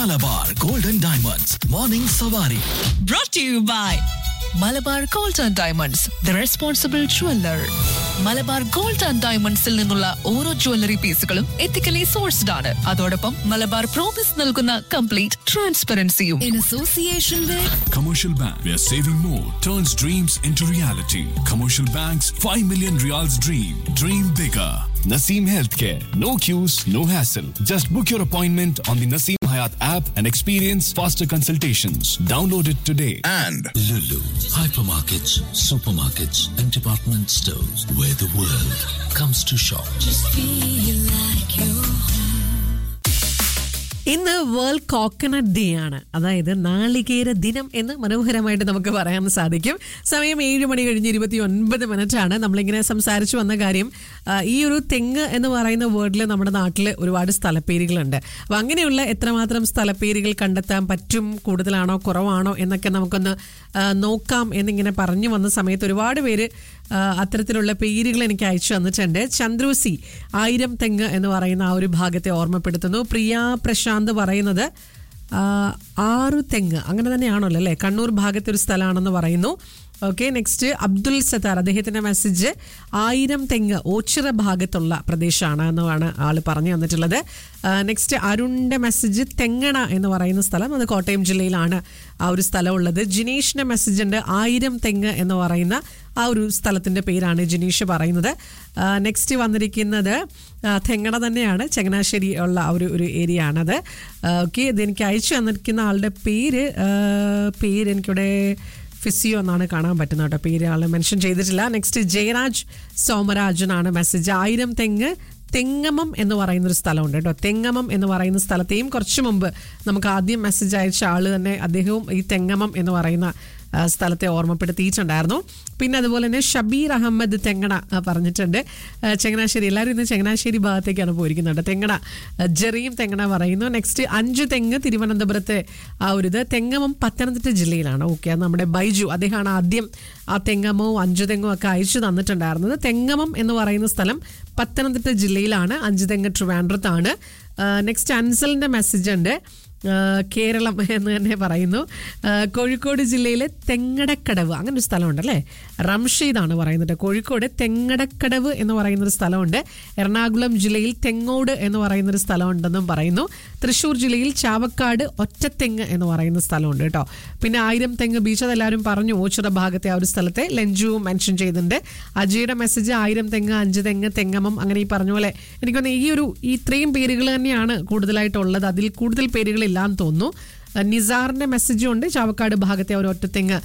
Malabar golden diamonds morning സവാരി brought to you by Malabar gold and diamonds the responsible jeweller Malabar gold and ഡയമണ്ട്സിൽ നിന്നുള്ള ഓരോ jewellery പീസുകളും ethically sourced ആണ് അതോടൊപ്പം മലബാർ പ്രോമിസ് നൽകുന്ന കംപ്ലീറ്റ് ട്രാൻസ്പെറൻസിയും in association with Commercial Bank, where saving more turns dreams into reality. Commercial Bank's 5 million reals dream. Dream bigger. Naseem Healthcare. No queues, no hassle. Just book your appointment on the Naseem Hayat app and experience faster consultations. Download it today. and Lulu, hypermarkets, supermarkets, and department stores where the world comes to shop. ഇന്ന് world coconut day ആണ് അതായത് നാളികേര ദിനം എന്ന് മനോഹരമായിട്ട് നമുക്ക് പറയാൻ സാധിക്കും സമയം ഏഴ് മണി കഴിഞ്ഞ് ഇരുപത്തി ഒൻപത് മിനിറ്റ് ആണ് നമ്മളിങ്ങനെ സംസാരിച്ചു വന്ന കാര്യം ആ, ഈ ഒരു തെങ്ങ് എന്ന് പറയുന്ന വേർഡിൽ നമ്മുടെ നാട്ടിൽ ഒരുപാട് സ്ഥലപ്പേരുകളുണ്ട് അപ്പം അങ്ങനെയുള്ള എത്രമാത്രം സ്ഥലപ്പേരുകൾ കണ്ടെത്താൻ പറ്റും കൂടുതലാണോ കുറവാണോ എന്നൊക്കെ നമുക്കൊന്ന് ആ, നോക്കാം എന്നിങ്ങനെ പറഞ്ഞു വന്ന സമയത്ത് ഒരുപാട് പേര് ആ, അത്തരത്തിലുള്ള പേരുകൾ എനിക്ക് അയച്ചു തന്നിട്ടുണ്ട് ചന്ദ്രൂസി ആയിരം തെങ്ങ് എന്ന് പറയുന്ന ആ ഒരു ഭാഗത്തെ ഓർമ്മപ്പെടുത്തുന്നു പ്രിയ പ്രശാന്ത് പറയുന്നത് ആ, ആറു തെങ്ങ് അങ്ങനെ തന്നെയാണല്ലോ അല്ലേ കണ്ണൂർ ഭാഗത്തെ ഒരു സ്ഥലമാണെന്ന് പറയുന്നു ഓക്കെ നെക്സ്റ്റ് അബ്ദുൽ സത്താർ അദ്ദേഹത്തിന്റെ മെസ്സേജ് ആയിരം തെങ്ങ് ഓച്ചിറ ഭാഗത്തുള്ള പ്രദേശമാണ് എന്നാണ് ആള് പറഞ്ഞു തന്നിട്ടുള്ളത് നെക്സ്റ്റ് അരുണിന്റെ മെസ്സേജ് തെങ്ങണ എന്ന് പറയുന്ന സ്ഥലം അത് കോട്ടയം ജില്ലയിലാണ് ആ ഒരു സ്ഥലം ഉള്ളത് ജിനീഷിന്റെ മെസ്സേജ് ഉണ്ട് ആയിരം തെങ്ങ് എന്ന് പറയുന്ന ആ ഒരു സ്ഥലത്തിന്റെ പേരാണ് ജിനീഷ് പറയുന്നത് നെക്സ്റ്റ് വന്നിരിക്കുന്നത് ആ, തെങ്ങണ തന്നെയാണ് ചങ്ങനാശ്ശേരി ഉള്ള ആ ഒരു ഒരു ഏരിയ ആണത് ഓക്കെ ഇത് എനിക്ക് അയച്ചു തന്നിരിക്കുന്ന ആളുടെ പേര് ആ, പേര് എനിക്കിവിടെ ഫിസിയോ എന്നാണ് കാണാൻ പറ്റുന്നത് കേട്ടോ പേര് ആൾ മെൻഷൻ ചെയ്തിട്ടില്ല നെക്സ്റ്റ് ജയരാജ് സോമരാജനാണ് മെസ്സേജ് ആയിരം തെങ്ങ് തെങ്ങമം എന്ന് പറയുന്ന ഒരു സ്ഥലമുണ്ട് കേട്ടോ തെങ്ങമം എന്ന് പറയുന്ന സ്ഥലത്തെയും കുറച്ച് മുമ്പ് നമുക്ക് ആദ്യം മെസ്സേജ് അയച്ച ആള് തന്നെ അദ്ദേഹവും ഈ തെങ്ങമം എന്ന് പറയുന്ന ആ, സ്ഥലത്തെ ഓർമ്മപ്പെടുത്തിയിട്ടുണ്ടായിരുന്നു പിന്നെ അതുപോലെ തന്നെ ഷബീർ അഹമ്മദ് തെങ്ങണ ആ, പറഞ്ഞിട്ടുണ്ട് ആ, ചങ്ങനാശ്ശേരി എല്ലാവരും ഇന്ന് ചങ്ങനാശ്ശേരി ഭാഗത്തേക്കാണ് പോയിരിക്കുന്നത് തെങ്ങണ ആ, ജെറിയും തെങ്ങണ പറയുന്നു നെക്സ്റ്റ് അഞ്ച് തെങ്ങ് തിരുവനന്തപുരത്തെ ആ ഒരു ഇത് തെങ്ങമം പത്തനംതിട്ട ജില്ലയിലാണ് ഓക്കെ അത് നമ്മുടെ ബൈജു അദ്ദേഹമാണ് ആദ്യം ആ തെങ്ങമവും അഞ്ചു തെങ്ങും ഒക്കെ അയച്ചു തന്നിട്ടുണ്ടായിരുന്നത് തെങ്ങമം എന്ന് പറയുന്ന സ്ഥലം പത്തനംതിട്ട ജില്ലയിലാണ് അഞ്ചു തെങ്ങ് ട്രിവാൻഡ്രത്താണ് നെക്സ്റ്റ് അൻസലിന്റെ മെസ്സേജ് ഉണ്ട് ആ, കേരളം എന്ന് തന്നെ പറയുന്നു ആ, കോഴിക്കോട് ജില്ലയിലെ തെങ്ങടക്കടവ് അങ്ങനെ ഒരു സ്ഥലമുണ്ടല്ലേ റംഷീദാണ് പറയുന്നത് കോഴിക്കോട് തെങ്ങടക്കടവ് എന്ന് പറയുന്ന ഒരു സ്ഥലമുണ്ട് എറണാകുളം ജില്ലയിൽ തെങ്ങോട് എന്ന് പറയുന്ന ഒരു സ്ഥലമുണ്ടെന്നും പറയുന്നു തൃശ്ശൂർ ജില്ലയിൽ ചാവക്കാട് ഒറ്റത്തെങ്ങ് എന്ന് പറയുന്ന സ്ഥലമുണ്ട് കേട്ടോ പിന്നെ ആയിരം തെങ്ങ് ബീച്ച് അതെല്ലാവരും പറഞ്ഞു ഓച്ചിറ ഭാഗത്തെ ആ ഒരു സ്ഥലത്തെ ലഞ്ചുവും മെൻഷൻ ചെയ്തിട്ടുണ്ട് അജയുടെ മെസ്സേജ് ആയിരം തെങ്ങ് അഞ്ച് തെങ്ങ് തെങ്ങമം അങ്ങനെ ഈ പറഞ്ഞ പോലെ എനിക്കൊന്ന് ഈ ഒരു ഈ ഇത്രയും പേരുകൾ തന്നെയാണ് കൂടുതലായിട്ടുള്ളത് അതിൽ കൂടുതൽ പേരുകളില്ലാന്ന് തോന്നുന്നു നിസാറിന്റെ മെസ്സേജും ഉണ്ട് ചാവക്കാട് ഭാഗത്തെ ആ ഒരു ഒറ്റത്തെങ്ങ്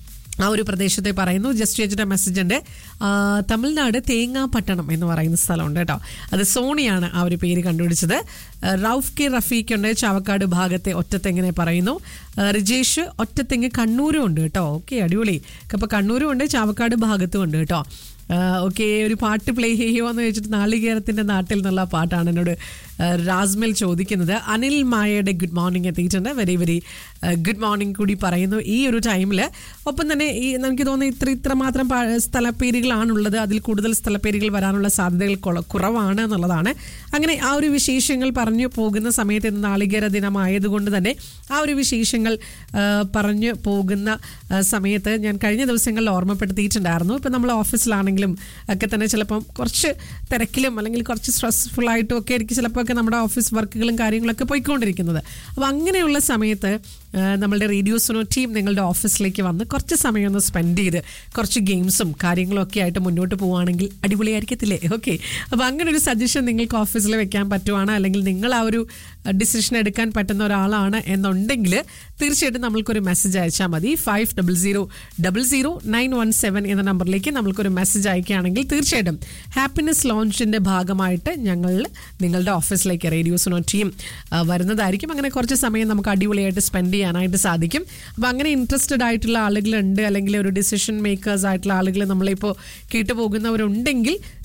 ആ ഒരു പ്രദേശത്തെ പറയുന്നു ജസ്റ്റ് ചേച്ചിയുടെ മെസ്സേജ് ഉണ്ട് ആ, തമിഴ്നാട് തേങ്ങാപട്ടണം എന്ന് പറയുന്ന സ്ഥലമുണ്ട് കേട്ടോ അത് സോണിയാണ് ആ ഒരു പേര് കണ്ടുപിടിച്ചത് ആ, റൌഫ് കെ റഫീഖ് ഉണ്ട് ചാവക്കാട് ഭാഗത്തെ ഒറ്റത്തെങ്ങിനെ പറയുന്നു ആ, റിജേഷ് ഒറ്റത്തെങ്ങ് കണ്ണൂരും ഉണ്ട് കേട്ടോ ഓക്കെ അടിപൊളി അപ്പോൾ കണ്ണൂരും ഉണ്ട് ചാവക്കാട് ഭാഗത്തും ഉണ്ട് കേട്ടോ ഓക്കെ ഒരു പാട്ട് പ്ലേ ചെയ്യുമോ എന്ന് ചോദിച്ചിട്ട് നാളികേരത്തിന്റെ നാട്ടിൽ നിന്നുള്ള പാട്ടാണ് എന്നോട് ആ, രാസ്മിൽ ചോദിക്കുന്നത് അനിൽ മായയുടെ ഗുഡ് മോർണിംഗ് എത്തിയിട്ടുണ്ട് വെരി വെരി ഗുഡ് മോർണിംഗ് കൂടി പറയുന്നു ഈ ഒരു ടൈമിൽ ഒപ്പം തന്നെ ഈ നമുക്ക് തോന്നുന്നു ഇത്ര ഇത്ര മാത്രം പാ- സ്ഥലപ്പേരുകളാണുള്ളത് അതിൽ കൂടുതൽ സ്ഥലപ്പേരുകൾ വരാനുള്ള സാധ്യതകൾ കൊള- കുറവാണ് എന്നുള്ളതാണ് അങ്ങനെ ആ ഒരു വിശേഷങ്ങൾ പറഞ്ഞു പോകുന്ന സമയത്ത് ഇന്ന് നാളികേര ദിനമായതുകൊണ്ട് തന്നെ ആ ഒരു വിശേഷങ്ങൾ ആ, പറഞ്ഞു പോകുന്ന ആ, സമയത്ത് ഞാൻ കഴിഞ്ഞ ദിവസങ്ങളിൽ ഓർമ്മപ്പെടുത്തിയിട്ടുണ്ടായിരുന്നു ഇപ്പം നമ്മൾ ഓഫീസിലാണെങ്കിലും ഒക്കെ തന്നെ ചിലപ്പം കുറച്ച് തിരക്കിലും അല്ലെങ്കിൽ കുറച്ച് സ്ട്രെസ്ഫുൾ ആയിട്ടും ഒക്കെ ആയിരിക്കും ചിലപ്പോൾ ഒക്കെ നമ്മുടെ ഓഫീസ് വർക്കുകളും കാര്യങ്ങളൊക്കെ പോയിക്കൊണ്ടിരിക്കുന്നത് അപ്പോൾ അങ്ങനെയുള്ള സമയത്ത് ആ, നമ്മളുടെ റേഡിയോ സുനോ ടീം നിങ്ങളുടെ ഓഫീസിലേക്ക് വന്ന് കുറച്ച് സമയം ഒന്ന് സ്പെൻഡ് ചെയ്ത് കുറച്ച് ഗെയിംസും കാര്യങ്ങളും ഒക്കെ ആയിട്ട് മുന്നോട്ട് പോവുകയാണെങ്കിൽ അടിപൊളിയായിരിക്കത്തില്ലേ ഓക്കെ അപ്പോൾ അങ്ങനെ ഒരു സജഷൻ നിങ്ങൾക്ക് ഓഫീസിൽ വെക്കാൻ പറ്റുവാണ് അല്ലെങ്കിൽ നിങ്ങൾ ആ ഒരു ഡിസിഷൻ എടുക്കാൻ പറ്റുന്ന ഒരാളാണ് എന്നുണ്ടെങ്കിൽ തീർച്ചയായിട്ടും നമ്മൾക്കൊരു മെസ്സേജ് അയച്ചാൽ മതി five double zero double zero nine one seven എന്ന നമ്പറിലേക്ക് നമ്മൾക്കൊരു മെസ്സേജ് അയക്കുകയാണെങ്കിൽ തീർച്ചയായിട്ടും ഹാപ്പിനെസ് ലോഞ്ചിൻ്റെ ഭാഗമായിട്ട് ഞങ്ങൾ നിങ്ങളുടെ ഓഫീസിലേക്ക് റേഡിയോ സുനോ ടീം ആ, വരുന്നതായിരിക്കും അങ്ങനെ കുറച്ച് സമയം നമുക്ക് അടിപൊളിയായിട്ട് സ്പെൻഡ് ചെയ്യാനായിട്ട് സാധിക്കും അപ്പോൾ അങ്ങനെ ഇൻട്രസ്റ്റഡ് ആയിട്ടുള്ള ആളുകളുണ്ട് അല്ലെങ്കിൽ ഒരു ഡിസിഷൻ മേക്കേഴ്സ് ആയിട്ടുള്ള ആളുകൾ നമ്മളിപ്പോൾ കേട്ടുപോകുന്നവരുണ്ടെങ്കിൽ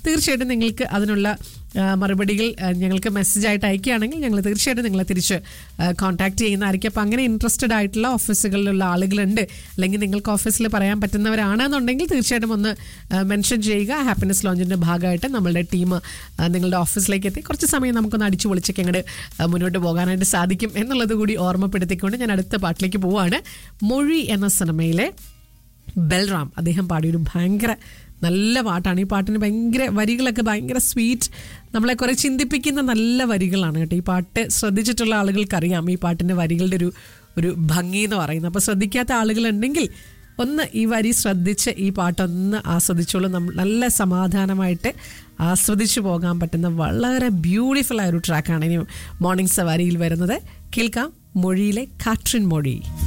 തീർച്ചയായിട്ടും നിങ്ങൾക്ക് അതിനുള്ള ആ, മറുപടികൾ ആ, ഞങ്ങൾക്ക് മെസ്സേജായിട്ട് അയക്കുകയാണെങ്കിൽ ഞങ്ങൾ തീർച്ചയായിട്ടും നിങ്ങളെ തിരിച്ച് കോൺടാക്ട് ചെയ്യുന്നതായിരിക്കും അപ്പോൾ അങ്ങനെ ഇൻട്രസ്റ്റഡ് ആയിട്ടുള്ള ഓഫീസുകളിലുള്ള ആളുകളുണ്ട് അല്ലെങ്കിൽ നിങ്ങൾക്ക് ഓഫീസിൽ പറയാൻ പറ്റുന്നവരാണെന്നുണ്ടെങ്കിൽ തീർച്ചയായിട്ടും ഒന്ന് മെൻഷൻ ചെയ്യുക ഹാപ്പിനെസ് ലോഞ്ചിൻ്റെ ഭാഗമായിട്ട് നമ്മളുടെ ടീം നിങ്ങളുടെ ഓഫീസിലേക്ക് എത്തി കുറച്ച് സമയം നമുക്കൊന്ന് അടിച്ചു പൊളിച്ചൊക്കെ അങ്ങോട്ട് മുന്നോട്ട് പോകാനായിട്ട് സാധിക്കും എന്നുള്ളത് കൂടി ഓർമ്മപ്പെടുത്തിക്കൊണ്ട് ഞാൻ അടുത്ത പാട്ടിലേക്ക് പോവാണ് മൊഴി എന്ന സിനിമയിലെ ബൽറാം അദ്ദേഹം പാടിയൊരു ഭയങ്കര നല്ല പാട്ടാണ് ഈ പാട്ടിന് ഭയങ്കര വരികളൊക്കെ ഭയങ്കര സ്വീറ്റ് നമ്മളെ കുറെ ചിന്തിപ്പിക്കുന്ന നല്ല വരികളാണ് കേട്ടോ ഈ പാട്ട് ശ്രദ്ധിച്ചിട്ടുള്ള ആളുകൾക്കറിയാം ഈ പാട്ടിൻ്റെ വരികളുടെ ഒരു ഒരു ഭംഗി എന്ന് പറയുന്നത് അപ്പോൾ ശ്രദ്ധിക്കാത്ത ആളുകളുണ്ടെങ്കിൽ ഒന്ന് ഈ വരി ശ്രദ്ധിച്ച് ഈ പാട്ടൊന്ന് ആസ്വദിച്ചോളൂ നമ്മൾ നല്ല സമാധാനമായിട്ട് ആസ്വദിച്ചു പോകാൻ പറ്റുന്ന വളരെ ബ്യൂട്ടിഫുൾ ആയ ഒരു ട്രാക്കാണ് ഇനി മോർണിംഗ് സവാരിയിൽ വരുന്നത് കേൾക്കാം മൊഴിയിലെ കാട്രിൻ മൊഴി